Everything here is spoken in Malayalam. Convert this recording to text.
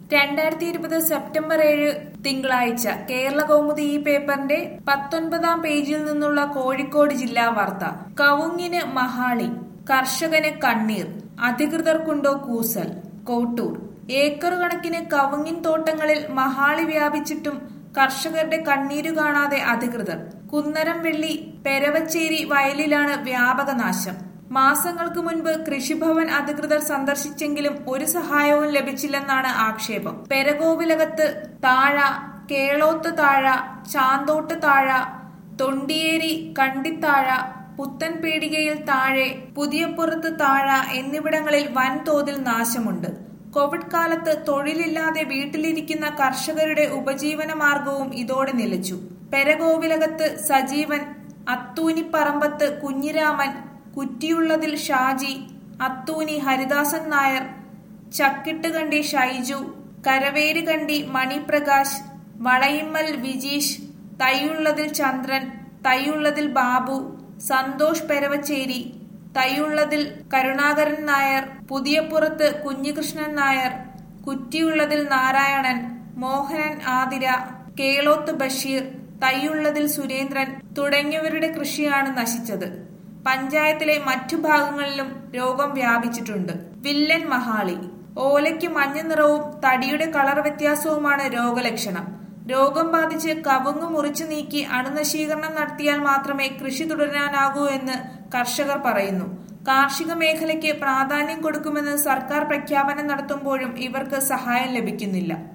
രണ്ടായിരത്തി ഇരുപത് സെപ്റ്റംബർ ഏഴ് തിങ്കളാഴ്ച കേരള കൗമുദി ഈ പേപ്പറിന്റെ പത്തൊൻപതാം പേജിൽ നിന്നുള്ള കോഴിക്കോട് ജില്ലാ വാർത്ത കവുങ്ങിന് മഹാളി കർഷകന് കണ്ണീർ അധികൃതർക്കുണ്ടോ കൂസൽ കോട്ടൂർ ഏക്കർ കണക്കിന് കവുങ്ങിൻ തോട്ടങ്ങളിൽ മഹാളി വ്യാപിച്ചിട്ടും കർഷകരുടെ കണ്ണീരു കാണാതെ അധികൃതർ കുന്നരം വെള്ളി പെരവച്ചേരി വയലിലാണ് വ്യാപക നാശം മാസങ്ങൾക്ക് മുൻപ് കൃഷിഭവൻ അധികൃതർ സന്ദർശിച്ചെങ്കിലും ഒരു സഹായവും ലഭിച്ചില്ലെന്നാണ് ആക്ഷേപം പെരകോവിലകത്ത് താഴ കേളോത്ത് താഴ ചാന്തോട്ട് താഴ തൊണ്ടിയേരി കണ്ടിത്താഴ പുത്തൻ പീടികയിൽ താഴെ പുതിയപ്പുറത്ത് താഴ എന്നിവിടങ്ങളിൽ വൻതോതിൽ നാശമുണ്ട് കോവിഡ് കാലത്ത് തൊഴിലില്ലാതെ വീട്ടിലിരിക്കുന്ന കർഷകരുടെ ഉപജീവന മാർഗവും ഇതോടെ നിലച്ചു പെരകോവിലകത്ത് സജീവൻ അത്തൂനിപ്പറമ്പത്ത് കുഞ്ഞിരാമൻ കുറ്റിയുള്ളതിൽ ഷാജി അത്തൂനി ഹരിദാസൻ നായർ ചക്കിട്ടുകണ്ടി ഷൈജു കരവേരുകണ്ടി മണിപ്രകാശ് വളയിമ്മൽ വിജീഷ് തൈയുള്ളതിൽ ചന്ദ്രൻ തൈയുള്ളതിൽ ബാബു സന്തോഷ് പെരവച്ചേരി തൈയുള്ളതിൽ കരുണാകരൻ നായർ പുതിയപ്പുറത്ത് കുഞ്ഞികൃഷ്ണൻ നായർ കുറ്റിയുള്ളതിൽ നാരായണൻ മോഹനൻ ആതിര കേളോത്ത് ബഷീർ തൈയുള്ളതിൽ സുരേന്ദ്രൻ തുടങ്ങിയവരുടെ കൃഷിയാണ് നശിച്ചത് പഞ്ചായത്തിലെ മറ്റു ഭാഗങ്ങളിലും രോഗം വ്യാപിച്ചിട്ടുണ്ട് വില്ലൻ മഹാളി ഓലയ്ക്ക് മഞ്ഞ നിറവും തടിയുടെ കളർ വ്യത്യാസവുമാണ് രോഗലക്ഷണം രോഗം ബാധിച്ച് കവുങ്ങ് മുറിച്ചു നീക്കി അണുനശീകരണം നടത്തിയാൽ മാത്രമേ കൃഷി തുടരാനാകൂ എന്ന് കർഷകർ പറയുന്നു കാർഷിക മേഖലയ്ക്ക് പ്രാധാന്യം കൊടുക്കുമെന്ന് സർക്കാർ പ്രഖ്യാപനം നടത്തുമ്പോഴും ഇവർക്ക് സഹായം ലഭിക്കുന്നില്ല